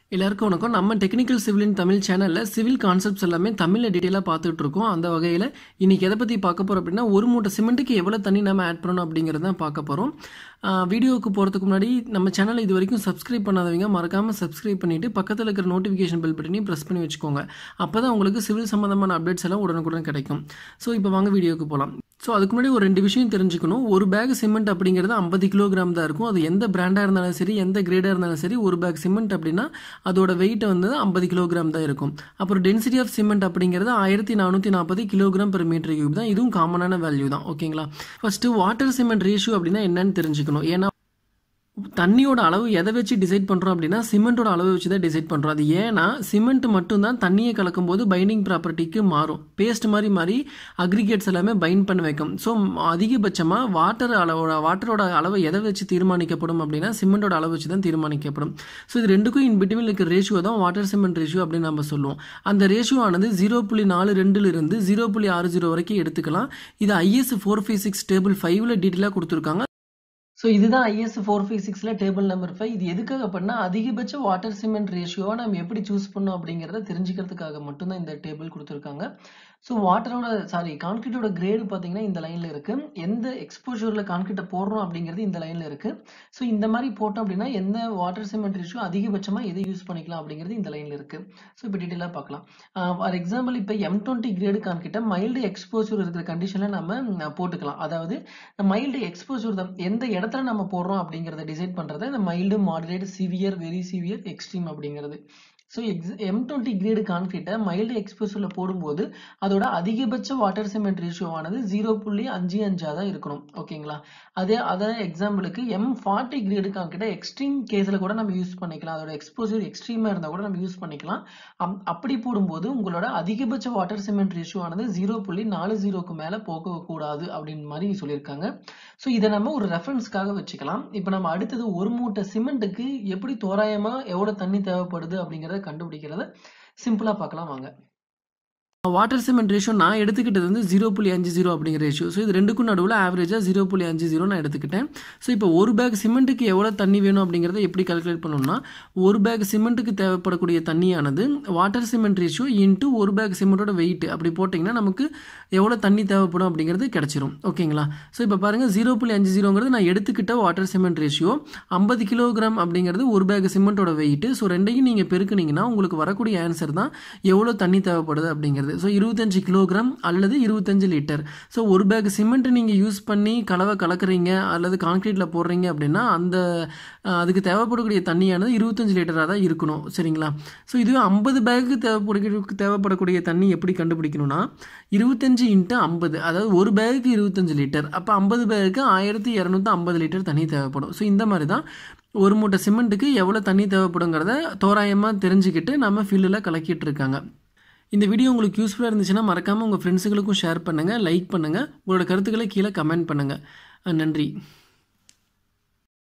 எல்லாருக்கும் வணக்கம் நம்ம டெக்னிக்கல் சிவிலின் தமிழ் சேனலில் சிவில் கான்செப்ட்ஸ் எல்லாமே தமிழில் டீட்டெயிலாக பார்த்துட்டு இருக்கோம் அந்த வகையில் இன்றைக்கி எதை பற்றி பார்க்க போகிறோம் அப்படின்னா ஒரு மூட்டை சிமெண்ட்டுக்கு எவ்வளோ தண்ணி நம்ம ஆட் பண்ணணும் அப்படிங்கிறத தான் பார்க்க போகிறோம் வீடியோவுக்கு போகிறதுக்கு முன்னாடி நம்ம சேனலை இது வரைக்கும் சப்ஸ்கிரைப் பண்ணாதவங்க மறக்காமல் சப்ஸ்கிரைப் பண்ணிவிட்டு பக்கத்தில் இருக்கிற நோட்டிஃபிகேஷன் பெல் பட்டனையும் ப்ரெஸ் பண்ணி வச்சுக்கோங்க அப்போ தான் உங்களுக்கு சிவில் சம்மந்தமான அப்டேட்ஸ் எல்லாம் உடனுக்குடன் கிடைக்கும் ஸோ இப்போ வாங்க வீடியோவுக்கு போகலாம் ஸோ அதுக்கு முன்னாடி ஒரு ரெண்டு விஷயம் தெரிஞ்சுக்கணும் ஒரு பேக் சிமெண்ட் அப்படிங்கிறது ஐம்பது கிலோகிராம் தான் இருக்கும் அது எந்த பிராண்டாக இருந்தாலும் சரி எந்த கிரேடாக இருந்தாலும் சரி ஒரு பேக் சிமெண்ட் அப்படின்னா அதோட வெயிட் வந்து ஐம்பது கிலோகிராம் தான் இருக்கும் அப்புறம் டென்சிட்டி ஆஃப் சிமெண்ட் அப்படிங்கிறது ஆயிரத்தி நானூற்றி நாற்பது கிலோகிராம் பெர் மீட்டர் கியூப் தான் இதுவும் காமனான வேல்யூ தான் ஓகேங்களா ஃபஸ்ட்டு வாட்டர் சிமெண்ட் ரேஷியோ அப்படின்னா என்னன்னு தெரிஞ்சுக்கணும் ஏன்னா தண்ணியோட அளவு எதை வச்சு டிசைட் பண்ணுறோம் அப்படின்னா சிமெண்ட்டோட அளவை வச்சு தான் டிசைட் பண்ணுறோம் அது ஏன்னா சிமெண்ட் மட்டும்தான் தண்ணியை கலக்கும் போது பைண்டிங் ப்ராப்பர்ட்டிக்கு மாறும் பேஸ்ட் மாதிரி மாதிரி அக்ரிகேட்ஸ் எல்லாமே பைண்ட் பண்ண வைக்கும் ஸோ அதிகபட்சமாக வாட்டர் அளவோட வாட்டரோட அளவு எதை வச்சு தீர்மானிக்கப்படும் அப்படின்னா சிமெண்டோட அளவு வச்சு தான் தீர்மானிக்கப்படும் ஸோ இது ரெண்டுக்கும் இன் பிட்வீன் இருக்க ரேஷியோ தான் வாட்டர் சிமெண்ட் ரேஷியோ அப்படின்னு நம்ம சொல்லுவோம் அந்த ரேஷியோ ஆனது ஜீரோ புள்ளி நாலு ரெண்டுலேருந்து ஜீரோ புள்ளி ஆறு ஜீரோ வரைக்கும் எடுத்துக்கலாம் இது IS four five six table ஃபைவ்ல டீட்டெயிலாக கொடுத்துருக்காங்க ஸோ இதுதான் ஐஎஸ் ஃபோர் ஃபைவ் சிக்ஸில் டேபிள் நம்பர் ஃபைவ் இது எதுக்காக பண்ணால் அதிகபட்ச வாட்டர் சிமெண்ட் ரேஷியோவை நம்ம எப்படி சூஸ் பண்ணோம் அப்படிங்கிறத தெரிஞ்சுக்கிறதுக்காக மட்டும்தான் இந்த டேபிள் கொடுத்துருக்காங்க ஸோ வாட்டரோட சாரி கான்கிரீட்டோட கிரேடு பார்த்தீங்கன்னா இந்த லைனில் இருக்குது எந்த எக்ஸ்போஜரில் கான்கிரீட்டை போடுறோம் அப்படிங்கிறது இந்த லைனில் இருக்குது ஸோ இந்த மாதிரி போட்டோம் அப்படின்னா எந்த வாட்டர் சிமெண்ட் ரேஷியோ அதிகபட்சமாக எதை யூஸ் பண்ணிக்கலாம் அப்படிங்கிறது இந்த லைனில் இருக்குது ஸோ இப்போ டீட்டெயிலாக பார்க்கலாம் ஃபார் எக்ஸாம்பிள் இப்போ எம் டுவெண்ட்டி கிரேடு கான்கிட்ட மைல்டு எக்ஸ்போஜர் இருக்கிற கண்டிஷனில் நம்ம போட்டுக்கலாம் அதாவது மைல்டு எக்ஸ்போஜர் தான் எந்த இடத்துல நம்ம போடுறோம் அப்படிங்கிறத டிசைட் பண்ணுறது இந்த mild moderate severe very severe extreme அப்படிங்கிறது so ex M twenty grade கான்கிரீட்டை மைல்டு எக்ஸ்போசரில் போடும்போது அதோட அதிகபட்ச வாட்டர் சிமெண்ட் ரேஷியோவானது ஜீரோ புள்ளி அஞ்சு அஞ்சாக தான் இருக்கணும் ஓகேங்களா அதே அதே எக்ஸாம்பிளுக்கு எம் ஃபார்ட்டி கிரேடு கான்கிரீட்டை எக்ஸ்ட்ரீம் கேஸில் கூட நம்ம யூஸ் பண்ணிக்கலாம் அதோட எக்ஸ்போசர் எக்ஸ்ட்ரீமாக இருந்தால் கூட நம்ம யூஸ் பண்ணிக்கலாம் அப்படி போடும்போது உங்களோட அதிகபட்ச வாட்டர் சிமெண்ட் ரேஷியோ ஆனது ஜீரோ புள்ளி நாலு ஜீரோக்கு மேலே போகக்கூடாது அப்படின்னு மாதிரி சொல்லியிருக்காங்க ஸோ இதை நம்ம ஒரு ரெஃபரன்ஸ்க்காக வச்சுக்கலாம் இப்போ நம்ம அடுத்தது ஒரு மூட்டை சிமெண்ட்டுக்கு எப்படி தோராயமாக எவ்வளோ தண்ணி தேவைப்படுது அப்படிங்கிறத கண்டுபிடிக்கிறத சிம்பிளாக பார்க்கலாம் வாங்க வாட்டர் சிமெண்ட் ரேஷியோ நான் எடுத்துக்கிட்டது வந்து ஜீரோ புள்ளி அஞ்சு ஜீரோ அப்படிங்கிற ரேஷியோ ஸோ இது ரெண்டுக்கும் நடுவில் ஆவரேஜாக ஜீரோ புள்ளி அஞ்சு ஜீரோ நான் எடுத்துக்கிட்டேன் ஸோ இப்போ ஒரு பேக் சிமெண்ட்டுக்கு எவ்வளோ தண்ணி வேணும் அப்படிங்கிறத எப்படி கால்குலேட் பண்ணணும்னா ஒரு பேக் சிமெண்ட்டுக்கு தேவைப்படக்கூடிய தண்ணியானது வாட்டர் சிமெண்ட் ரேஷியோ இன்ட்டு ஒரு பேக் சிமெண்ட்டோட வெயிட் அப்படி போட்டிங்கன்னா நமக்கு எவ்வளோ தண்ணி தேவைப்படும் அப்படிங்கிறது கிடச்சிரும் ஓகேங்களா ஸோ இப்போ பாருங்கள் ஜீரோ புள்ளி அஞ்சு ஜீரோங்கிறது நான் எடுத்துக்கிட்ட வாட்டர் சிமெண்ட் ரேஷியோ ஐம்பது கிலோகிராம் அப்படிங்கிறது ஒரு பேக் சிமெண்ட்டோட வெயிட் ஸோ ரெண்டையும் நீங்கள் பெருக்குனீங்கன்னா உங்களுக்கு வரக்கூடிய ஆன்சர் தான் எவ்வளோ தண்ணி தேவைப்படுது அப்படிங்கிறது ஸோ இருபத்தஞ்சு கிலோகிராம் அல்லது இருபத்தஞ்சு லிட்டர் ஸோ ஒரு பேக் சிமெண்ட் நீங்கள் யூஸ் பண்ணி கலவை கலக்குறீங்க அல்லது கான்க்ரீட்டில் போடுறீங்க அப்படின்னா அந்த அதுக்கு தேவைப்படக்கூடிய தண்ணியானது இருபத்தஞ்சு லிட்டராக தான் இருக்கணும் சரிங்களா ஸோ இதுவே ஐம்பது பேக்கு தேவைப்பட தேவைப்படக்கூடிய தண்ணி எப்படி கண்டுபிடிக்கணும்னா இருபத்தஞ்சு இன்ட்டு ஐம்பது அதாவது ஒரு பேகுக்கு இருபத்தஞ்சு லிட்டர் அப்போ ஐம்பது பேருக்கு ஆயிரத்தி இரநூத்தி ஐம்பது லிட்டர் தண்ணி தேவைப்படும் ஸோ இந்த மாதிரி தான் ஒரு மூட்டை சிமெண்ட்டுக்கு எவ்வளோ தண்ணி தேவைப்படுங்கிறத தோராயமாக தெரிஞ்சுக்கிட்டு நம்ம ஃபீல்டில் கலக்கிட்டு இருக்காங்க இந்த வீடியோ உங்களுக்கு யூஸ்ஃபுல்லாக இருந்துச்சுன்னா மறக்காமல் உங்கள் ஃப்ரெண்ட்ஸுகளுக்கும் ஷேர் பண்ணுங்கள் லைக் பண்ணுங்கள் உங்களோட கருத்துக்களை கீழே கமெண்ட் பண்ணுங்கள் நன்றி